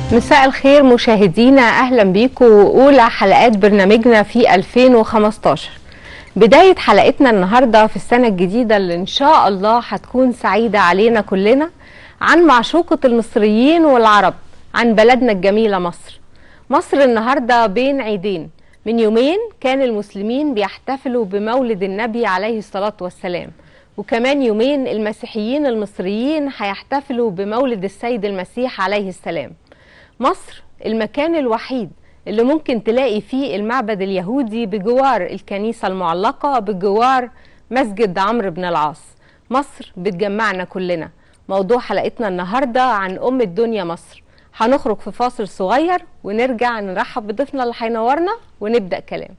مساء الخير مشاهدينا اهلا بيكم اولى حلقات برنامجنا في 2015 بداية حلقتنا النهاردة في السنة الجديدة اللي ان شاء الله هتكون سعيدة علينا كلنا عن معشوقة المصريين والعرب عن بلدنا الجميلة مصر مصر النهاردة بين عيدين من يومين كان المسلمين بيحتفلوا بمولد النبي عليه الصلاة والسلام وكمان يومين المسيحيين المصريين هيحتفلوا بمولد السيد المسيح عليه السلام مصر المكان الوحيد اللي ممكن تلاقي فيه المعبد اليهودي بجوار الكنيسة المعلقة بجوار مسجد عمرو بن العاص مصر بتجمعنا كلنا موضوع حلقتنا النهاردة عن أم الدنيا مصر هنخرج في فاصل صغير ونرجع نرحب بضيفنا اللي هينورنا ونبدأ كلام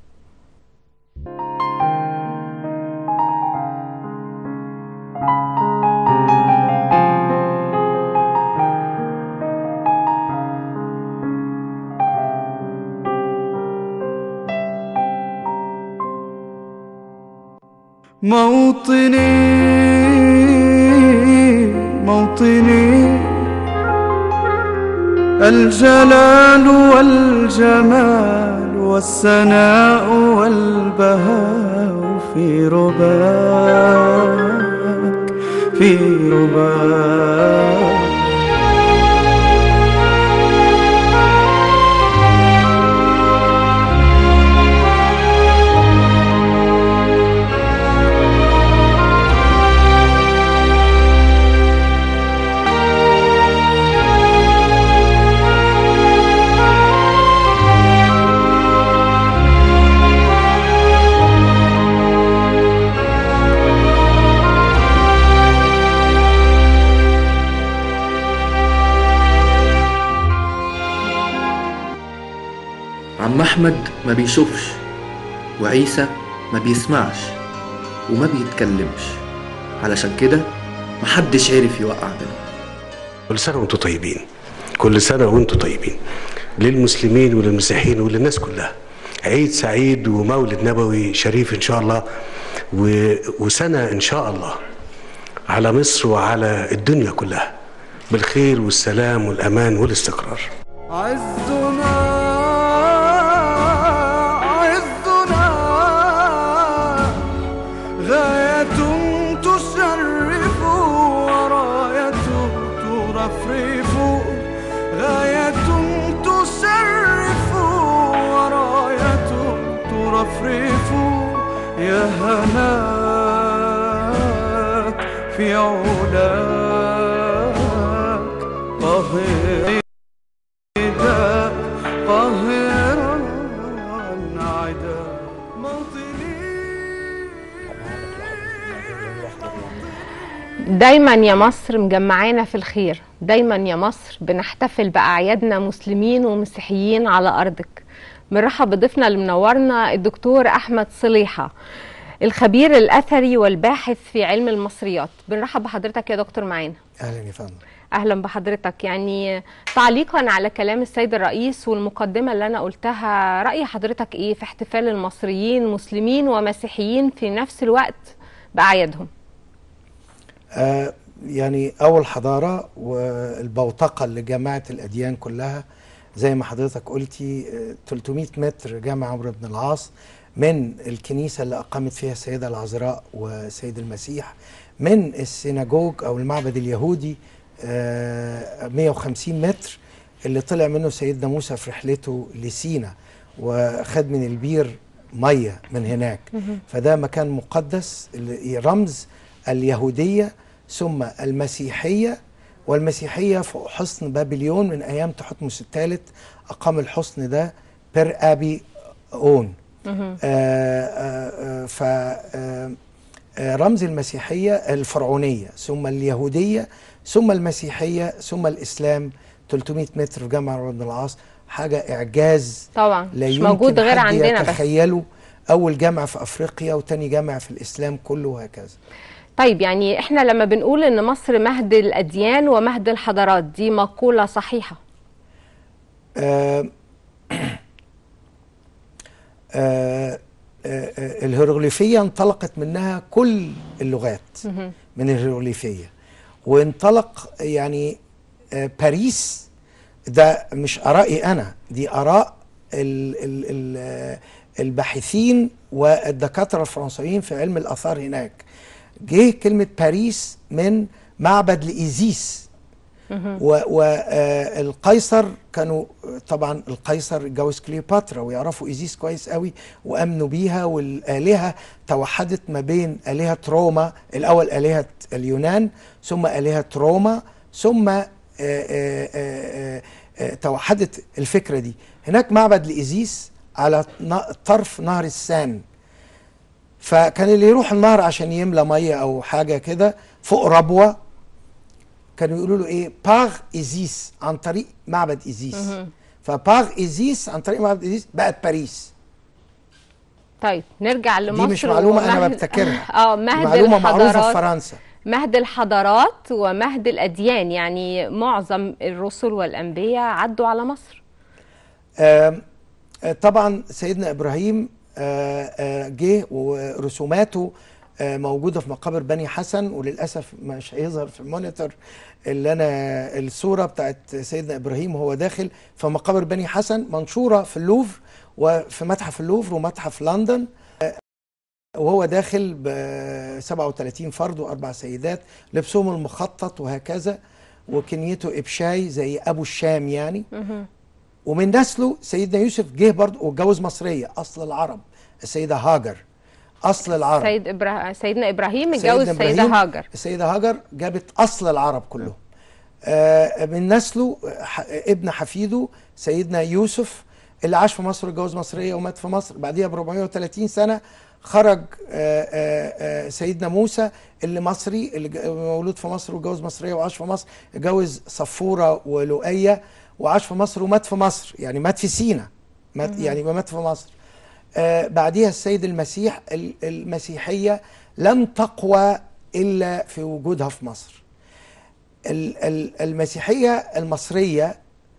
موطني موطني الجلال والجمال والسناء والبهاء في رباك في رباك عم أحمد ما بيشوفش وعيسى ما بيسمعش وما بيتكلمش علشان كده محدش عرف يوقع بينهم كل سنة وانتم طيبين كل سنة وانتم طيبين للمسلمين وللمسيحيين وللناس كلها عيد سعيد ومولد نبوي شريف ان شاء الله و... وسنة ان شاء الله على مصر وعلى الدنيا كلها بالخير والسلام والامان والاستقرار عزنا عزنا غاية تشرف وراية ترفرف غاية تشرف وراية ترفرف يا هناك في علاك قهر عداك قاهرا عداك موطني دايما يا مصر مجمعانا في الخير دايما يا مصر بنحتفل بأعيادنا مسلمين ومسيحيين على أرضك بنرحب بضيفنا اللي منورنا الدكتور أحمد صليحة الخبير الأثري والباحث في علم المصريات بنرحب بحضرتك يا دكتور معانا اهلا يا فندم اهلا بحضرتك يعني تعليقا على كلام السيد الرئيس والمقدمه اللي انا قلتها راي حضرتك ايه في احتفال المصريين مسلمين ومسيحيين في نفس الوقت باعيادهم آه يعني اول حضاره والبوتقه اللي جمعت الاديان كلها زي ما حضرتك قلتي آه 300 متر جامع عمرو بن العاص من الكنيسه اللي اقامت فيها السيده العذراء وسيد المسيح من السيناجوج او المعبد اليهودي آه 150 متر اللي طلع منه سيدنا موسى في رحلته لسينا وخد من البير ميه من هناك فده مكان مقدس اللي رمز اليهوديه ثم المسيحيه والمسيحيه فوق حصن بابليون من ايام تحتمس الثالث اقام الحصن ده بير ابي اون آه آه ف آه آه، رمز المسيحيه الفرعونيه ثم اليهوديه ثم المسيحيه ثم الاسلام 300 متر في جامع عمرو بن العاص حاجه اعجاز طبعا لا مش يمكن موجود غير حد عندنا بس يتخيله اول جامع في افريقيا وتاني جامع في الاسلام كله وهكذا طيب يعني احنا لما بنقول ان مصر مهد الاديان ومهد الحضارات دي مقوله صحيحه آه آه آه آه، الهيروغليفية انطلقت منها كل اللغات من الهيروغليفية وانطلق يعني آه، باريس ده مش ارائي انا دي اراء ال ال ال الباحثين والدكاتره الفرنسيين في علم الاثار هناك جه كلمه باريس من معبد لايزيس والقيصر كانوا طبعا القيصر اتجوز كليوباترا ويعرفوا ايزيس كويس قوي وامنوا بيها والالهه توحدت ما بين الهه روما الاول الهه اليونان ثم الهه روما ثم آه، آه، آه، آه، توحدت الفكره دي هناك معبد لايزيس على ن- طرف نهر السان فكان اللي يروح النهر عشان يملى ميه او حاجه كده فوق ربوه كانوا يقولوا له ايه باغ ايزيس عن طريق معبد ايزيس فباغ ايزيس عن طريق معبد ايزيس بقت باريس طيب نرجع لمصر دي مش معلومه انا ومهد- ببتكرها اه دي مهد معلومه معروفه في الحضارات فرنسا مهد الحضارات ومهد الأديان يعني معظم الرسل والأنبياء عدوا على مصر آم، آه، طبعا سيدنا ابراهيم آه، آه، جه ورسوماته آه، موجوده في مقابر بني حسن وللاسف مش هيظهر في المونيتور اللي انا الصوره بتاعت سيدنا ابراهيم وهو داخل في مقابر بني حسن منشوره في اللوفر وفي متحف اللوفر ومتحف لندن آه، وهو داخل ب 37 فرد واربع سيدات لبسهم المخطط وهكذا وكنيته ابشاي زي ابو الشام يعني ومن نسله سيدنا يوسف جه برضه واتجوز مصريه اصل العرب السيده هاجر اصل العرب سيد إبرا... سيدنا إبراهيم سيدنا اتجوز السيدة إبراهيم، هاجر السيده هاجر جابت اصل العرب كلهم آه من نسله ح- ابن حفيده سيدنا يوسف اللي عاش في مصر واتجوز مصريه ومات في مصر بعديها ب 430 سنه خرج آه آه آه سيدنا موسى اللي مصري اللي ج- مولود في مصر واتجوز مصريه وعاش في مصر اتجوز صفوره ولؤيه وعاش في مصر ومات في مصر يعني مات في سينا مات يعني مات في مصر آه بعديها السيد المسيح ال- المسيحيه لم تقوى الا في وجودها في مصر ال- ال- المسيحيه المصريه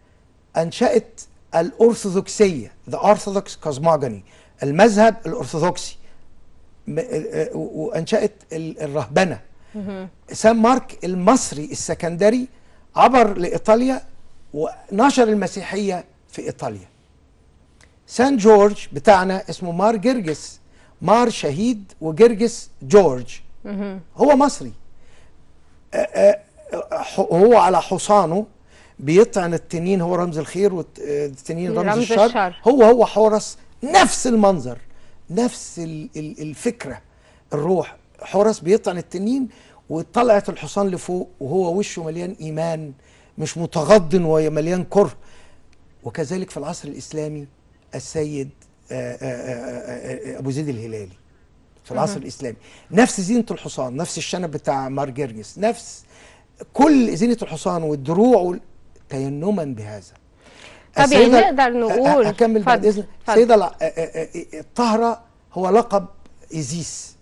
انشات الارثوذكسيه the orthodox cosmogony المذهب الارثوذكسي م- آه، آه، وانشات ال- الرهبنه سان مارك المصري السكندري عبر لايطاليا ونشر المسيحيه في ايطاليا سان جورج بتاعنا اسمه مار جرجس مار شهيد وجرجس جورج هو مصري آه، آه، ح- هو على حصانه بيطعن التنين هو رمز الخير والتنين رمز, رمز الشر. الشر. هو هو حورس نفس المنظر نفس ال- ال- الفكره الروح حورس بيطعن التنين وطلعت الحصان لفوق وهو وشه مليان ايمان مش متغض ومليان كره وكذلك في العصر الاسلامي السيد آه، آه، آه، آه، ابو زيد الهلالي في العصر الاسلامي نفس زينه الحصان نفس الشنب بتاع مار جرجس نفس كل زينه الحصان والدروع وال- تينما بهذا طب يعني السيدة- نقدر نقول- أ- أ- اكمل بعد اتفضل، اذن اتفضل. السيده الع- أ- أ- أ- الطاهره هو لقب ايزيس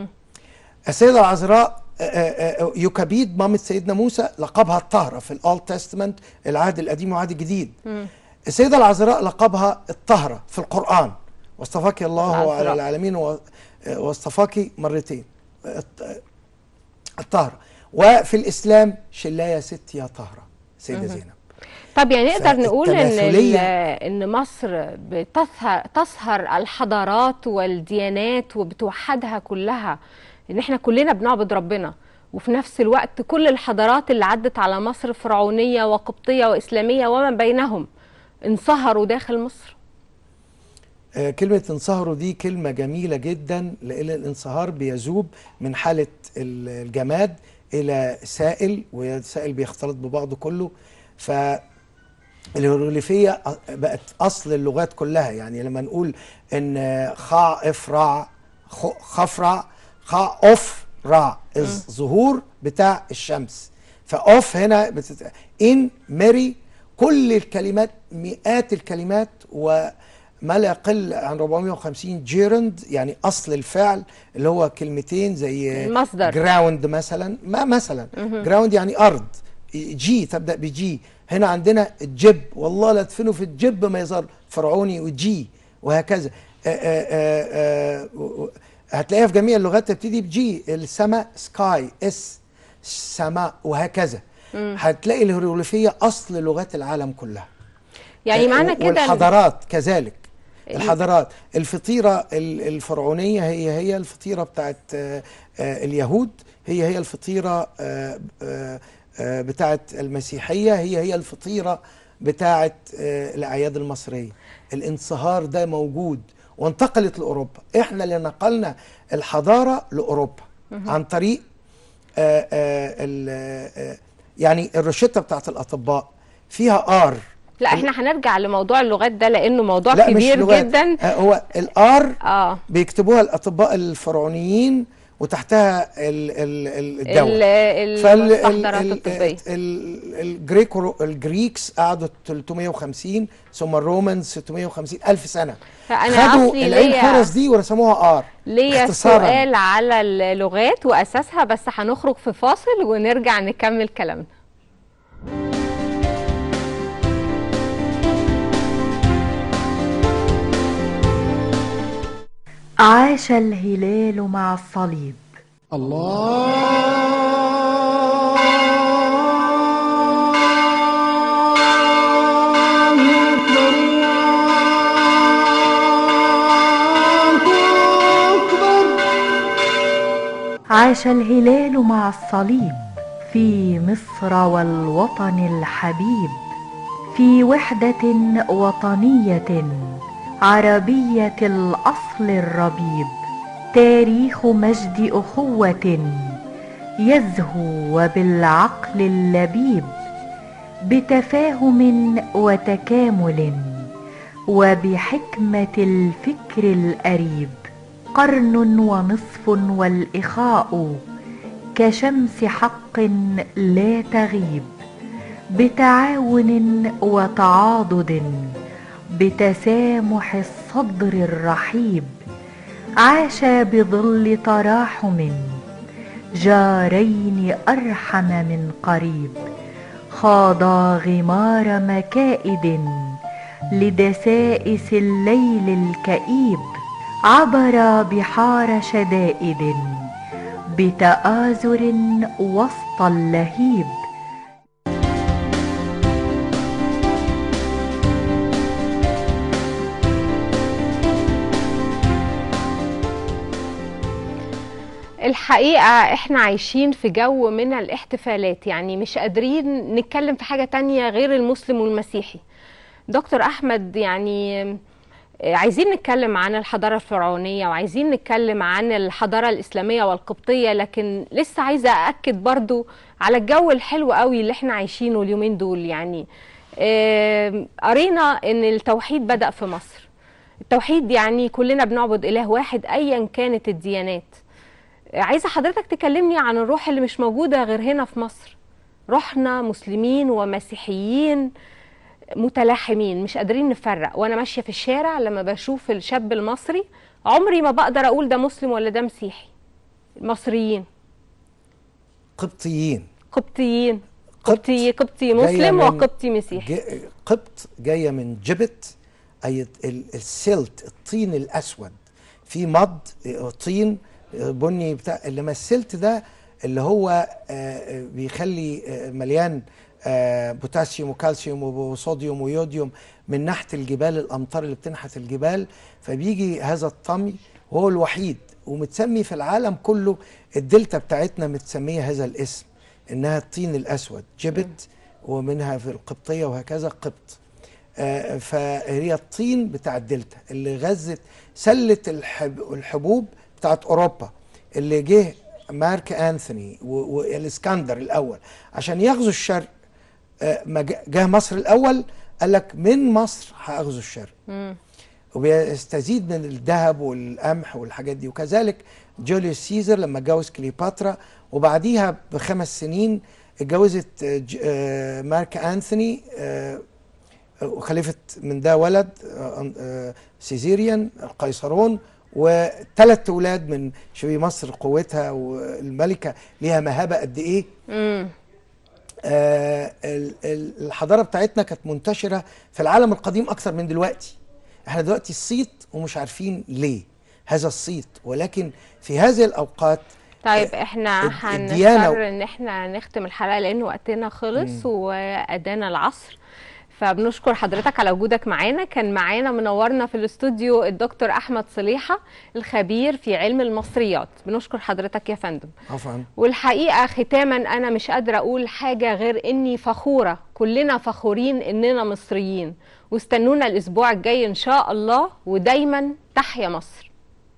السيده العذراء أ- أ- أ- يوكابيد مامة سيدنا موسى لقبها الطاهره في الاولد تestament العهد القديم والعهد الجديد السيده العذراء لقبها الطاهره في القران واصطفاك الله على العذراء. العالمين و- واصطفاك مرتين الط- الطاهره وفي الاسلام شلايه ست يا طاهره سيده زينب طب يعني نقدر نقول ان ال- فالتماثلية- ان مصر بتسهر تسهر الحضارات والديانات وبتوحدها كلها ان احنا كلنا بنعبد ربنا وفي نفس الوقت كل الحضارات اللي عدت على مصر فرعونيه وقبطيه واسلاميه وما بينهم انصهروا داخل مصر آه، كلمة انصهروا دي كلمة جميلة جدا لأن الانصهار بيذوب من حالة ال- الجماد إلى سائل والسائل بيختلط ببعضه كله ف الهيروغليفية بقت أصل اللغات كلها يعني لما نقول إن خاء افرع خ- خفرع خاء أف رع الظهور بتاع الشمس فأوف هنا بتت... إن ماري كل الكلمات مئات الكلمات وما لا يقل عن 450 جيرند يعني اصل الفعل اللي هو كلمتين زي المصدر. جراوند مثلا ما مثلا جراوند يعني ارض جي تبدا بجي هنا عندنا الجب والله لا تدفنوا في الجب ما يظهر فرعوني وجي وهكذا آآ آآ آآ و- و- هتلاقيها في جميع اللغات تبتدي بجي السماء سكاي اس سماء وهكذا هتلاقي الهيروغليفيه اصل لغات العالم كلها يعني معنى و- كده إن- والحضارات كذلك الحضارات الفطيرة ال- الفرعونية هي هي الفطيرة بتاعت آه، آه، اليهود هي هي الفطيرة آه، آه، آه، بتاعت المسيحية هي هي الفطيرة بتاعت آه، الأعياد المصرية الانصهار ده موجود وانتقلت لأوروبا احنا اللي نقلنا الحضارة لأوروبا عن طريق آه، آه، ال- آه، يعني الروشتة بتاعت الأطباء فيها آر لا احنا هنرجع لموضوع اللغات ده لانه موضوع لا مش كبير لغات. جدا آه، هو الار اه بيكتبوها الاطباء الفرعونيين وتحتها ال ال ال ال- الدواء المستحضرات الطبيه ال- الجريكو الجريكس قعدوا 350 ثم الرومانز 650 الف سنه فأنا خدوا أصلي العين ليا- حرس دي ورسموها ار ليا اختصاراً. سؤال على اللغات واساسها بس هنخرج في فاصل ونرجع نكمل كلامنا عاش الهلال مع الصليب عاش الهلال مع الصليب في مصر والوطن الحبيب في وحدة وطنية عربية الأصل الربيب تاريخ مجد أخوة يزهو وبالعقل اللبيب بتفاهم وتكامل وبحكمة الفكر الأريب قرن ونصف والإخاء كشمس حق لا تغيب بتعاون وتعاضد بتسامح الصدر الرحيب عاش بظل تراحم جارين ارحم من قريب خاضا غمار مكائد لدسائس الليل الكئيب عبر بحار شدائد بتآزر وسط اللهيب الحقيقة احنا عايشين في جو من الاحتفالات يعني مش قادرين نتكلم في حاجة تانية غير المسلم والمسيحي دكتور احمد يعني آه، عايزين نتكلم عن الحضارة الفرعونية وعايزين نتكلم عن الحضارة الإسلامية والقبطية لكن لسه عايزة أأكد برضو على الجو الحلو قوي اللي احنا عايشينه اليومين دول يعني آم، قرينا ان التوحيد بدأ في مصر التوحيد يعني كلنا بنعبد إله واحد أيا كانت الديانات عايزة حضرتك تكلمني عن الروح اللي مش موجودة غير هنا في مصر روحنا مسلمين ومسيحيين متلاحمين مش قادرين نفرق وانا ماشية في الشارع لما بشوف الشاب المصري عمري ما بقدر اقول ده مسلم ولا ده مسيحي المصريين قبطيين قبطيين قبط قبطي قبطي جاية مسلم من- وقبطي مسيحي ج- قبط جايه من جبت اي ال- السلت الطين الاسود في مض آه، طين آه، بني بتاع اللي السلت ده اللي هو آه، آه، بيخلي آه، مليان آه، بوتاسيوم وكالسيوم وصوديوم ويوديوم من نحت الجبال الامطار اللي بتنحت الجبال فبيجي هذا الطمي وهو الوحيد ومتسمي في العالم كله الدلتا بتاعتنا متسميه هذا الاسم انها الطين الاسود جبت ومنها في القبطيه وهكذا قبط آه، فهي الطين بتاع الدلتا اللي غزت سله الحب الحبوب بتاعت اوروبا اللي جه مارك انثوني و- والاسكندر الاول عشان يغزو الشرق آه، ما جه- جه مصر الاول قال لك من مصر هاغزو الشرق وبيستزيد من الذهب والقمح والحاجات دي وكذلك جوليوس سيزر لما اتجوز كليوباترا وبعديها بخمس سنين اتجوزت آه، ج- آه، مارك انثوني آه، وخلفت من ده ولد آه، آه، سيزيريان القيصرون وثلاث اولاد من شوفي مصر قوتها والملكه ليها مهابه قد ايه امم آه، ال- ال- الحضاره بتاعتنا كانت منتشره في العالم القديم اكثر من دلوقتي احنا دلوقتي الصيت ومش عارفين ليه هذا الصيت ولكن في هذه الاوقات طيب احنا الديانة هنضطر ان احنا نختم الحلقه لان وقتنا خلص وادانا العصر فبنشكر حضرتك على وجودك معانا كان معانا منورنا في الاستوديو الدكتور احمد صليحه الخبير في علم المصريات بنشكر حضرتك يا فندم عفوا والحقيقه ختاما انا مش قادره اقول حاجه غير اني فخوره كلنا فخورين اننا مصريين واستنونا الاسبوع الجاي ان شاء الله ودايما تحيا مصر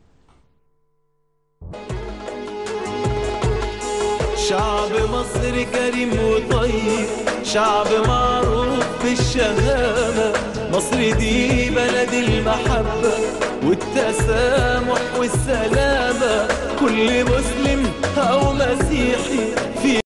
شعب مصر كريم وطيب شعب معروف بالشهامة مصر دي بلد المحبة والتسامح والسلامة كل مسلم أو مسيحي في